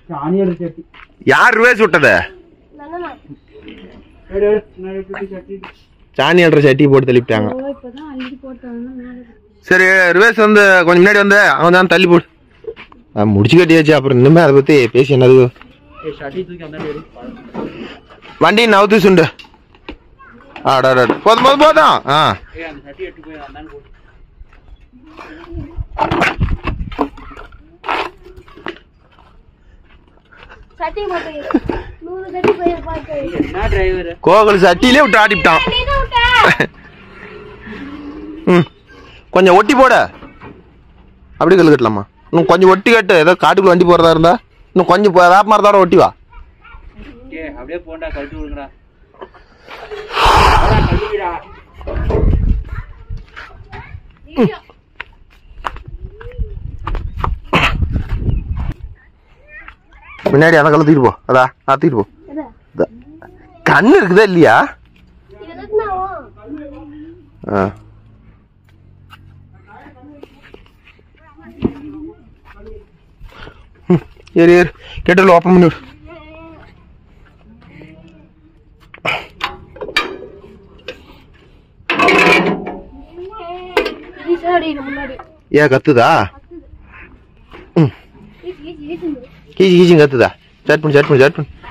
சாணியோட சட்டி யார் ரிவேஸ் விட்டது நல்லண்ணா எடு, எடு, நான் எப்படி சட்டி சாணி அல்ற சட்டி போட்டு தள்ளிவிட்டாங்க ஓ இப்பதான் அள்ளி போட்டாங்க மேலே சரி ரிவேஸ் வந்து கொஞ்சம் முன்னாடி வந்து அவன் தான் தள்ளி போடு ஆ, முடிச்சு கட்டியாச்சு அப்புறம் இன்னுமே அதை பத்தி பேசி என்னது ஏய், சட்டி தூக்கி அந்த எடு. வண்டி நவுத்து சுண்டு ஆடா ஆடா. போதும் போதும் போதும் ஆ ஏய், அந்த சட்டி எடுத்து போய் அந்தாண்ட போடு. சட்டி போட்டு நூறு கட்டி போய் பார்த்து என்ன டிரைவர் கோகுல் சட்டியிலே விட்டு ஆடிவிட்டான் நீ தான் விட்ட ம் கொஞ்சம் ஒட்டி போட அப்படி கல் கட்டலாமா இன்னும் கொஞ்சம் ஒட்டி கட்டு ஏதோ காட்டுக்குள்ள வண்டி போறதா இருந்தா இன்னும் கொஞ்சம் போ- வேப்ப மரத்தோட ஒட்டி வா ஏ அப்படியே போண்டா கழட்டி விடுங்கடா வாடா, கழுவிடா. முன்னாடி அந்த கல்ல தூக்கிட்டு போ அதா நான் தூக்கிட்டு போ எது? இதா. கண்ணு இருக்குதா இல்லையா இது எதுக்குண்ணா ஆகும்? ஆ ம், ஏறு ஏறு கெட்டல ஓப்பன் பண்ணி விடு இது சரி இது முன்னாடி ஏன் கத்துதா ம் ஈச்சி ஈச்சி ஈச்சி கீச்சி கீச்சி கத்துதா ஸ்டார்ட் பண்ணு ஸ்டார்ட் பண்ணு ஸ்டார்ட் பண்ணு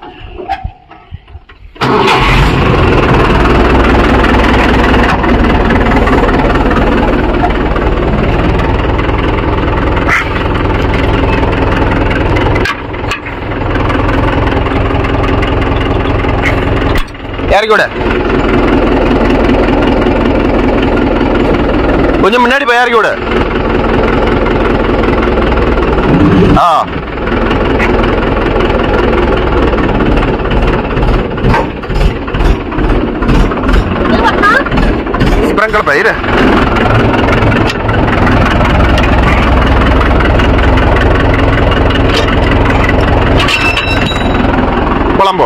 இறக்கி விட கொஞ்சம் முன்னாடி போய் இறக்கி விட ஆ இது பண்ணா ஸ்ப்ரங்கல் பயிர் குழம்போ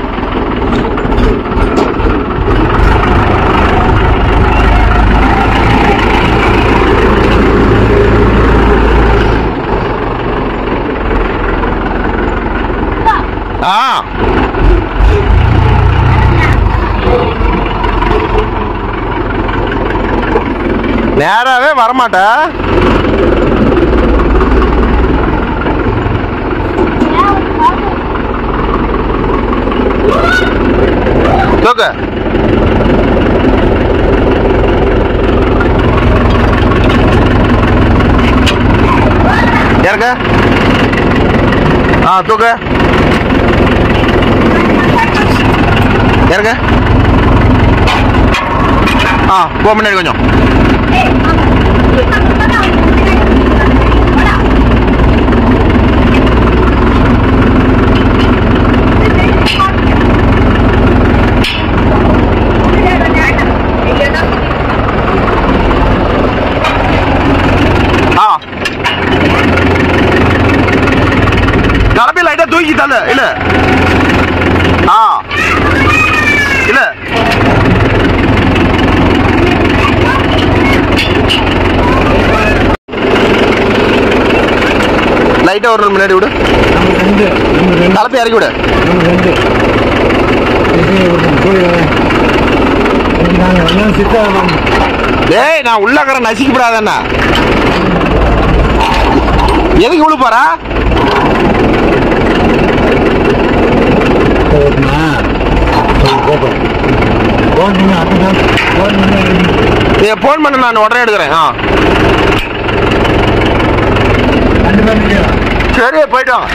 ஆ நேராவே வரமாட்டா தூக்கு இறக்க ஆ தூக்கு இறக்க ஆ போ முன்னாடி கொஞ்சம் ஆ கலப்பி லைட்டா தூக்கி தள்ளு இல்ல ஆ இல்ல லைட்டா ஒரு நாள் முன்னாடி விடு ரெண்டு நம்ம ரெண்டு கலப்பி இறக்கி விடு நம்ம ரெண்டு இது ஒரு கோழி இன்னைக்கு நாங்கள் எல்லாம் சித்தம் டேய் நான் உள்ளக்கற நசிக்கப்படாதண்ணா எதுக்கு விழு போறா ஓட்டுமா போட்டோம் ஃபோன் பண்ணி அதுதான் ஃபோன் பண்ணி நீ ஃபோன் பண்ண நான் உடனே எடுக்கிறேன் ஆ ரெண்டு பேரும் இல்லையா சரி போயிட்டு வாங்க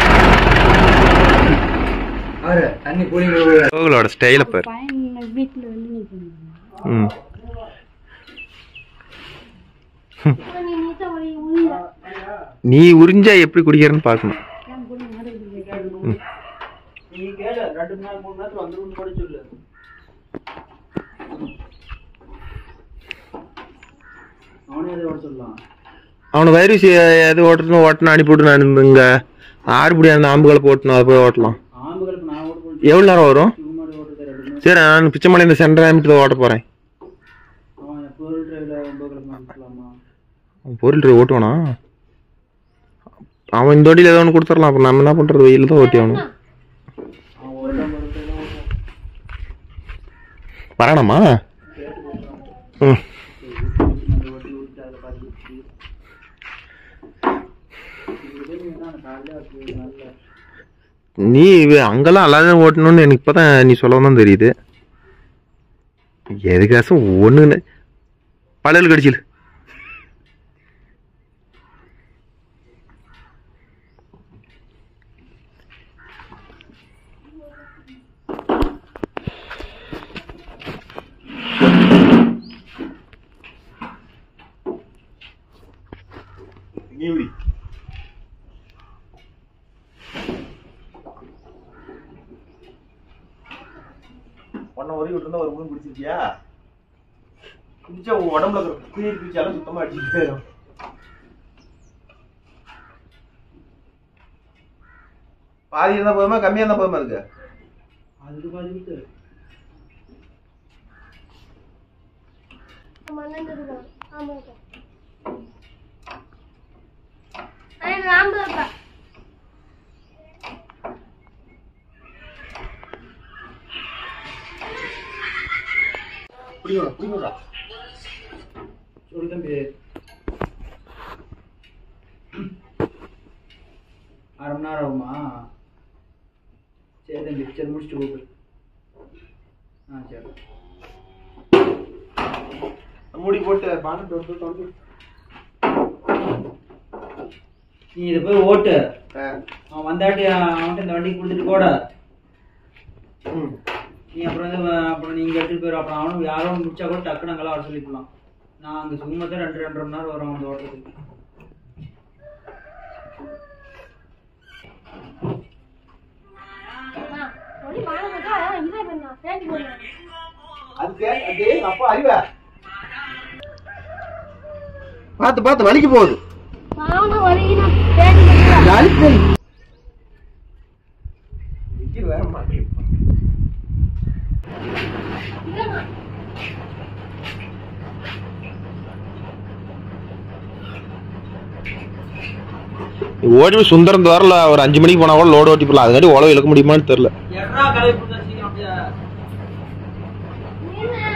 அவரு தண்ணி கூலிங் கோகுலோட ஸ்டைல பாரு பையன் வீட்டில் வந்து நிற்கணும் ம் நீ நீச்சா வழி உள்ள நீ உறிஞ்சா எப்படி குடிக்கிறன்னு பார்க்கணும் என் கூட மாடு நீ கேளு ரெண்டு மணி நேரம் மூணு நேரத்துல வந்துடும் கூட சொல்லு அவனே எதை ஓட சொல்லலாம் அவனை வைரஸ் எது ஓட்டணும் ஓட்டணும் அனுப்பிவிட்டு நான் இங்க ஆறுபடி அந்த ஆம்புகளை போட்டணும் அதை போய் ஓட்டலாம் ஆம்புகளுக்கு நான் ஓட போட்டு எவ்வளோ நேரம் வரும் சுகுமாரி ஓட்டுறது ரெண்டு மணி சரி நான் பிச்சைமலை இந்த சென்டர் ஆமிட்டு ஓட்ட போகிறேன் அவன் பொருள் டிரைவில் ஒன்பது கிழமை அனுப்பலாமா பொருள் ஓட்டுவானா அவன் இந்த வண்டியில் ஏதோ ஒன்று கொடுத்துடலாம் அப்புறம் நம்ம என்ன பண்ணுறது வெயில் தான் ஓட்டி ஆகணும் வரானாமா ம் நீ இவ- அங்கெல்லாம் அல்லாத ஓட்டணும்னு எனக்கு இப்பதான் நீ சொல்லவும் தான் தெரியுது எதுக்காசும் ஒன்று பழையல் கடிச்சில் ஒன்ன வரைக்கும் விட்டு ஒரு மூணு குடிச்சிருக்கியா குடிச்சா உன் உடம்புல இருக்கிற குயிர் குச்சியாலும் சுத்தமா அடிச்சுட்டு போயிடும் பாதி இருந்தா போதுமா கம்மியா இருந்தா போதுமா இருக்கு மண்ணெண்ணெய் இருக்கணும். ஆமா அக்கா. ஆ, எனக்கு ஐம்பது அக்கா. புரியுதா புரியுதா சொல்லு தம்பி அரை மணி நேரம் ஆகுமா சரி தம்பி சரி முடிச்சுட்டு கூப்பிடு ஆ சரி மூடி போட்டு பானட்டு வந்து தொடர்ந்து நீ இதை போய் ஓட்டு அவன் வந்தாட்டி அவன்கிட்ட இந்த வண்டிக்கு கொடுத்துட்டு போட நீ அப்புறம் வந்து வ- அப்புறம் நீங்க எடுத்துட்டு போயிரு அப்புறம் அவனும் யாரோ ஒண்ணு முடிச்சா கூட டக்குனு அங்கெல்லாம் வர சொல்லிக்கலாம் நான் அங்க சும்மா தான் ரெண்டு ரெண்டரை மணி நேரம் வரும் அவன் ஓட்டுறதுக்கு அம்மா, ஒரே மழை வருதா? இதே பண்ணா, பேண்ட் போடுறேன். அது அது அப்பா அறிவா பார்த்து பார்த்து வலிக்கு போகுது பாவம் வலிக்குது, பேண்ட் போடுறேன். வலிக்கு விக்கி வேற மாட்டேன் இல்லம்மா. ஓடி போய் சுந்தரம் வரல ஒரு அஞ்சு மணிக்கு போனா கூட லோடு ஓட்டி போகலாம் அதுக்காண்டி உழவு இழுக்க முடியுமான்னு தெரியல எட்ரா கலை கொடுத்தா சீக்கிரம் அப்படியே நின்னு.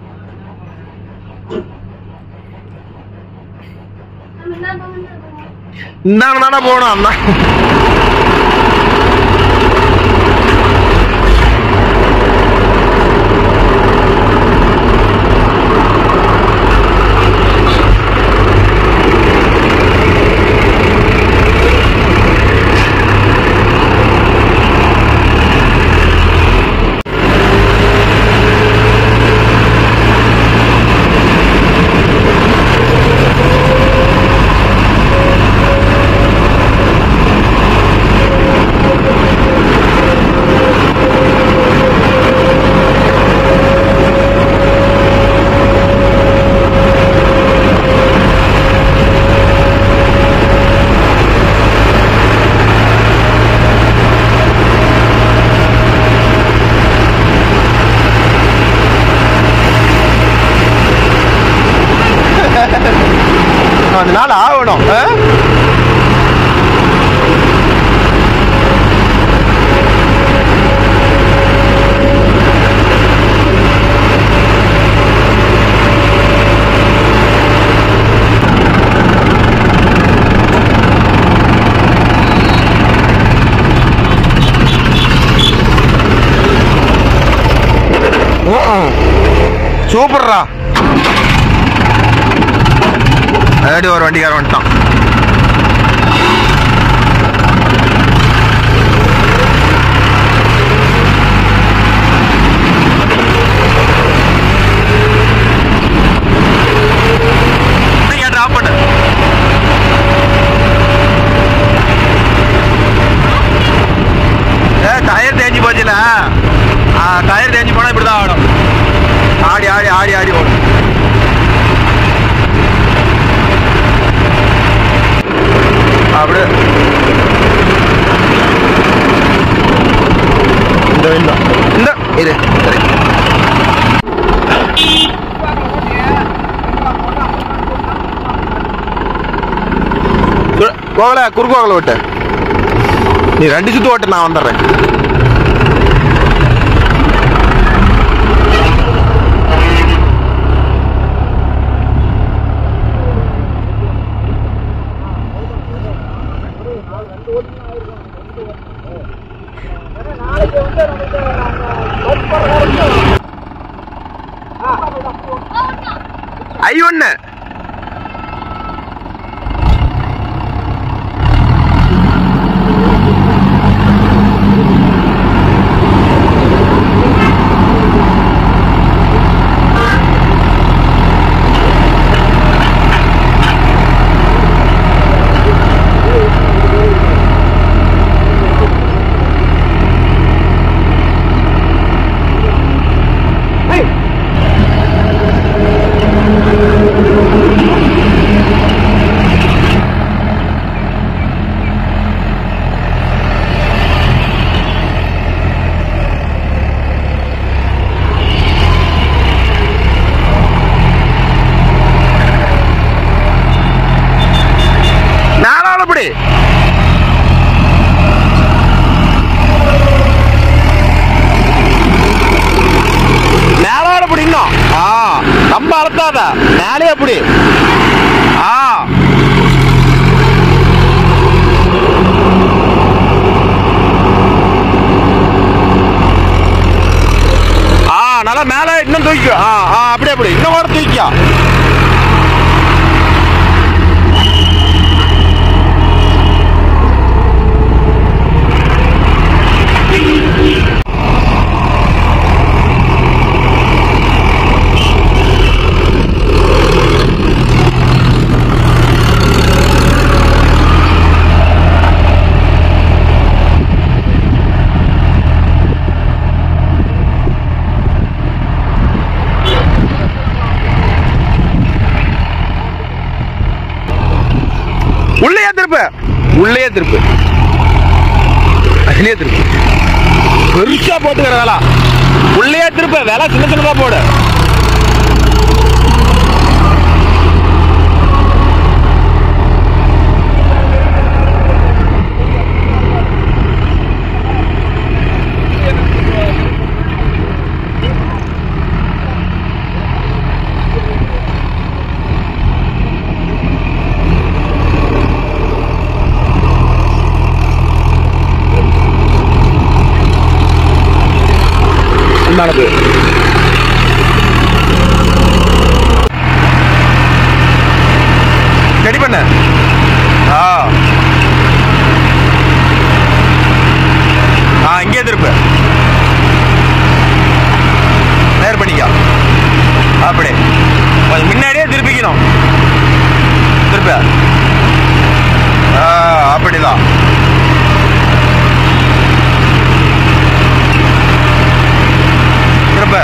நம்ம என்ன பண்ணணும் இந்தாங்க தானே போகணும் அண்ணா அந்த நாள் ஆகணும் ஆ? ம்ம். சூப்பர்ரா அடி ஒரு வண்டிக்காரன் வந்துட்டான் டிராப் பண்ணு ஏ டயர் தேஞ்சு போச்சுல ஆ டயர் தேஞ்சு போனா இப்படி தான் ஆடும் ஆடி ஆடி ஆடி ஆடி ஓடும் அப்படியே இந்த இந்த இந்த இது சரி கோவல குறுக்கு கோவல ஓட்டு நீ ரெண்டு சுத்து ஓட்டு நான் வந்துடுறேன் ஐ ஒண்ணு நாலாவது அப்படி மேலாட அப்படி இன்னும் ஆ ரொம்ப அழுத்தாத மேலே அப்படி ஆ ஆ நல்லா மேலே இன்னும் தூக்கிக்கோ ஆ ஆ அப்படி அப்படி இன்னும் கூட தூக்கிக்கோ உள்ளே திருப்பு உள்ளே திருப்பு அதுலயே திருப்பு பெருசா போட்டுக்கிற வேலை உள்ளே திருப்பு வேலை சின்ன சின்னதா போடு நடக்கு ரெடி பண்ண ஆ ஆ இங்கே திருப்பு நேர் பண்ணிக்கோ அப்படி கொஞ்சம் முன்னாடியே திருப்பிக்கணும் திருப்ப ஆ அப்படிதான் திரும்ப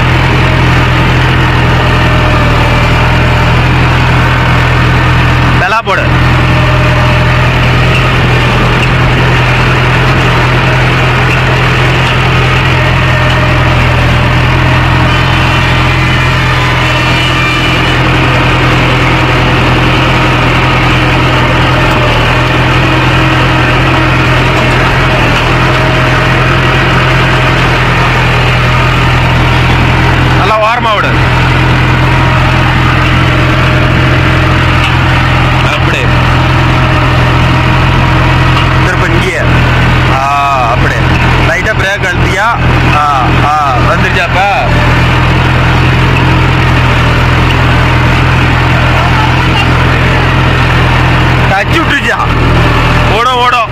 நல்லா போடு நல்லா ஓரமா விடு அப்படி திரும்ப இங்கே ஆ அப்படி லைட்டா பிரேக் அழுத்தியா ஆ ஆ வந்துருச்சாப்ப தச்சு விட்டுருச்சா ஓடும் ஓடும்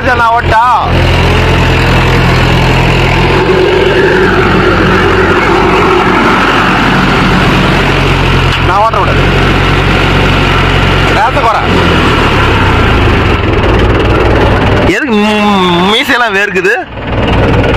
ராஜா நான் ஓட்டா நான் ஓட்ட விட நேரத்தை குறை எதுக்கு ம், மீசையெல்லாம் வேர்க்குது